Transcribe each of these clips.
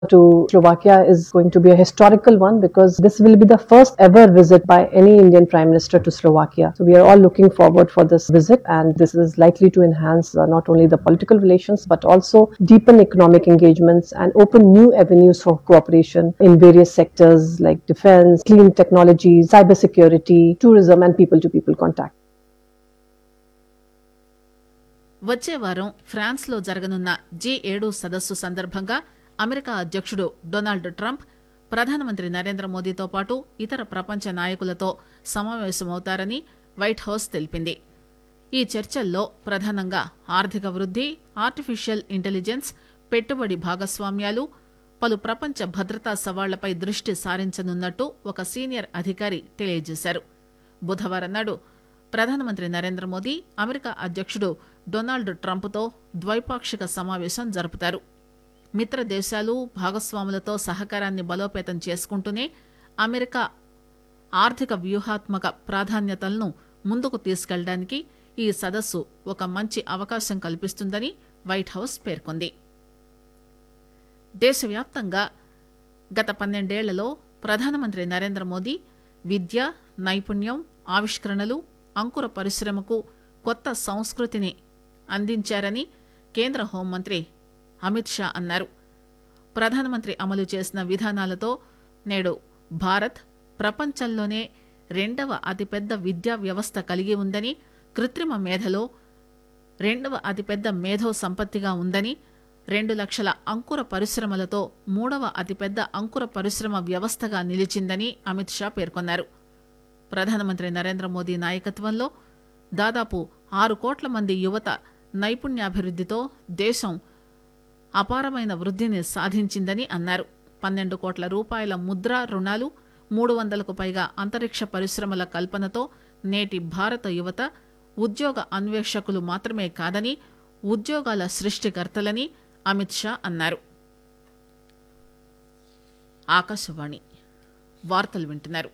to Slovakia is going to be a historical one because this will be the first ever visit by any Indian Prime Minister to Slovakia. So we are all looking forward for this visit and this is likely to enhance uh, not only the political relations but also deepen economic engagements and open new avenues for cooperation in various sectors like defense, clean technology, cybersecurity, tourism and people to people contact. వచ్చే వారం ఫ్రాన్స్లో జరగనున్న G ఏడు సదస్సు సందర్భంగా America అధ్యక్షుడు Donald Trump ప్రధానమంత్రి నరేంద్ర మోదీతో పాటు ఇతర ప్రపంచ నాయకులతో సమావేశమవుతారని వైట్ హౌస్ తెలిపింది ఈ చర్చల్లో ప్రధానంగా ఆర్థిక వృద్ధి ఆర్టిఫిషియల్ ఇంటెలిజెన్స్ పెట్టుబడి భాగస్వామ్యాలు పలు ప్రపంచ భద్రతా సవాళ్లపై దృష్టి సారించనున్నట్టు ఒక సీనియర్ అధికారి తెలియజేశారు బుధవారం నాడు ప్రధానమంత్రి నరేంద్ర మోదీ అమెరికా అధ్యక్షుడు డొనాల్డ్ ట్రంప్తో ద్వైపాక్షిక సమావేశం జరుపుతారు మిత్ర దేశాలు భాగస్వాములతో సహకారాన్ని బలోపేతం చేసుకుంటూనే అమెరికా ఆర్థిక వ్యూహాత్మక ప్రాధాన్యతలను ముందుకు తీసుకెళ్లడానికి ఈ సదస్సు ఒక మంచి అవకాశం కల్పిస్తుందని వైట్ హౌస్ పేర్కొంది దేశవ్యాప్తంగా గత పన్నెండేళ్లలో ప్రధానమంత్రి నరేంద్ర మోదీ విద్య నైపుణ్యం ఆవిష్కరణలు అంకుర పరిశ్రమకు కొత్త సంస్కృతిని అందించారని కేంద్ర హోంమంత్రి అమిత్ షా అన్నారు ప్రధానమంత్రి అమలు చేసిన విధానాలతో నేడు భారత్ ప్రపంచంలోనే రెండవ అతిపెద్ద విద్యా వ్యవస్థ కలిగి ఉందని కృత్రిమ మేధలో రెండవ అతిపెద్ద మేధో సంపత్తిగా ఉందని రెండు లక్షల అంకుర పరిశ్రమలతో మూడవ అతిపెద్ద అంకుర పరిశ్రమ వ్యవస్థగా నిలిచిందని అమిత్ షా పేర్కొన్నారు ప్రధానమంత్రి నరేంద్ర మోదీ నాయకత్వంలో దాదాపు ఆరు కోట్ల మంది యువత నైపుణ్యాభివృద్ధితో దేశం అపారమైన వృద్ధిని సాధించిందని అన్నారు పన్నెండు కోట్ల రూపాయల ముద్రా రుణాలు మూడు వందలకు పైగా అంతరిక్ష పరిశ్రమల కల్పనతో నేటి భారత యువత ఉద్యోగ అన్వేషకులు మాత్రమే కాదని ఉద్యోగాల సృష్టికర్తలని అమిత్ షా అన్నారు ఆకాశవాణి వార్తలు వింటున్నారు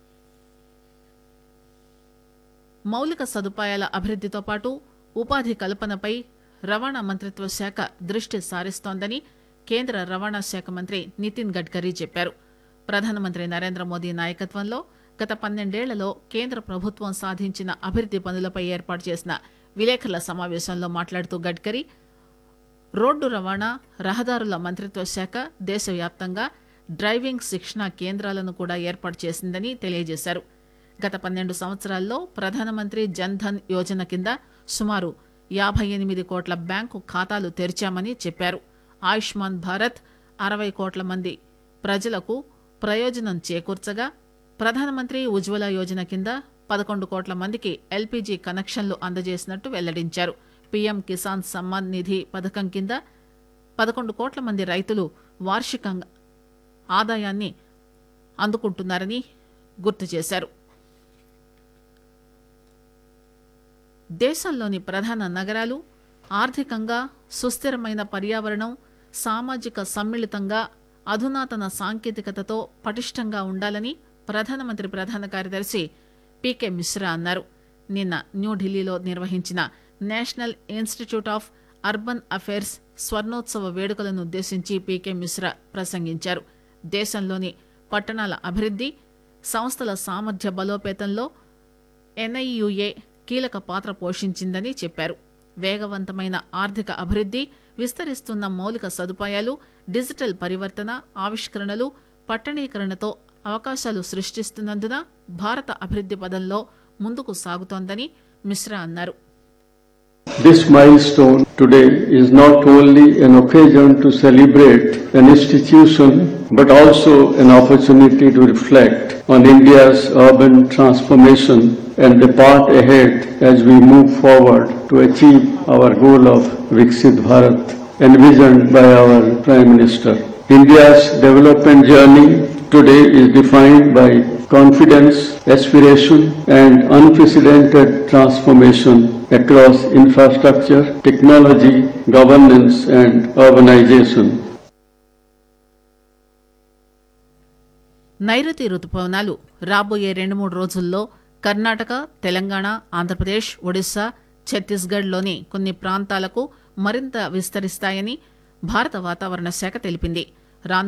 మౌలిక సదుపాయాల అభివృద్ధితో పాటు ఉపాధి కల్పనపై రవాణా మంత్రిత్వ శాఖ దృష్టి సారిస్తోందని కేంద్ర రవాణా శాఖ మంత్రి నితిన్ గడ్కరీ చెప్పారు ప్రధానమంత్రి నరేంద్ర మోదీ నాయకత్వంలో గత పన్నెండేళ్లలో కేంద్ర ప్రభుత్వం సాధించిన అభివృద్ది పనులపై ఏర్పాటు చేసిన విలేకరుల సమావేశంలో మాట్లాడుతూ గడ్కరీ రోడ్డు రవాణా రహదారుల మంత్రిత్వ శాఖ దేశవ్యాప్తంగా డ్రైవింగ్ శిక్షణా కేంద్రాలను కూడా ఏర్పాటు చేసిందని తెలియజేశారు గత పన్నెండు సంవత్సరాల్లో ప్రధానమంత్రి జన్ ధన్ యోజన కింద సుమారు యాభై ఎనిమిది కోట్ల బ్యాంకు ఖాతాలు తెరిచామని చెప్పారు ఆయుష్మాన్ భారత్ అరవై కోట్ల మంది ప్రజలకు ప్రయోజనం చేకూర్చగా ప్రధానమంత్రి ఉజ్వల యోజన కింద పదకొండు కోట్ల మందికి ఎల్పీజీ కనెక్షన్లు అందజేసినట్టు వెల్లడించారు పీఎం కిసాన్ సమ్మాన్ నిధి పథకం కింద పదకొండు కోట్ల మంది రైతులు వార్షికంగా ఆదాయాన్ని అందుకుంటున్నారని గుర్తు చేశారు దేశంలోని ప్రధాన నగరాలు ఆర్థికంగా సుస్థిరమైన పర్యావరణం సామాజిక సమ్మిళితంగా అధునాతన సాంకేతికతతో పటిష్టంగా ఉండాలని ప్రధానమంత్రి ప్రధాన కార్యదర్శి పీకే మిశ్రా అన్నారు నిన్న న్యూఢిల్లీలో నిర్వహించిన National Institute of Urban Affairs స్వర్ణోత్సవ వేడుకలను ఉద్దేశించి పీకే మిశ్రా ప్రసంగించారు దేశంలోని పట్టణాల అభివృద్ధి సంస్థల సామర్థ్య బలోపేతంలో ఎన్ఐయుఏ కీలక పాత్ర పోషించిందని చెప్పారు వేగవంతమైన ఆర్థిక అభివృద్ధి విస్తరిస్తున్న మౌలిక సదుపాయాలు డిజిటల్ పరివర్తన ఆవిష్కరణలు పట్టణీకరణతో అవకాశాలు సృష్టిస్తున్నందున భారత అభివృద్ధి పదంలో ముందుకు సాగుతోందని మిశ్రా అన్నారు This milestone today is not only an occasion to celebrate an institution, but also an opportunity to reflect on India's urban transformation and the path ahead as we move forward to achieve our goal of Viksit Bharat envisioned by our Prime Minister. India's development journey today is defined by confidence, aspiration and unprecedented transformation across infrastructure, technology, governance and urbanization. నైరుతి రుతుపవనాలు రాబోయే రెండు మూడు రోజుల్లో కర్ణాటక తెలంగాణ ఆంధ్రప్రదేశ్ ఒడిశా ఛత్తీస్గఢ్లోని కొన్ని ప్రాంతాలకు మరింత విస్తరిస్తాయని భారత వాతావరణ శాఖ తెలిపింది రాను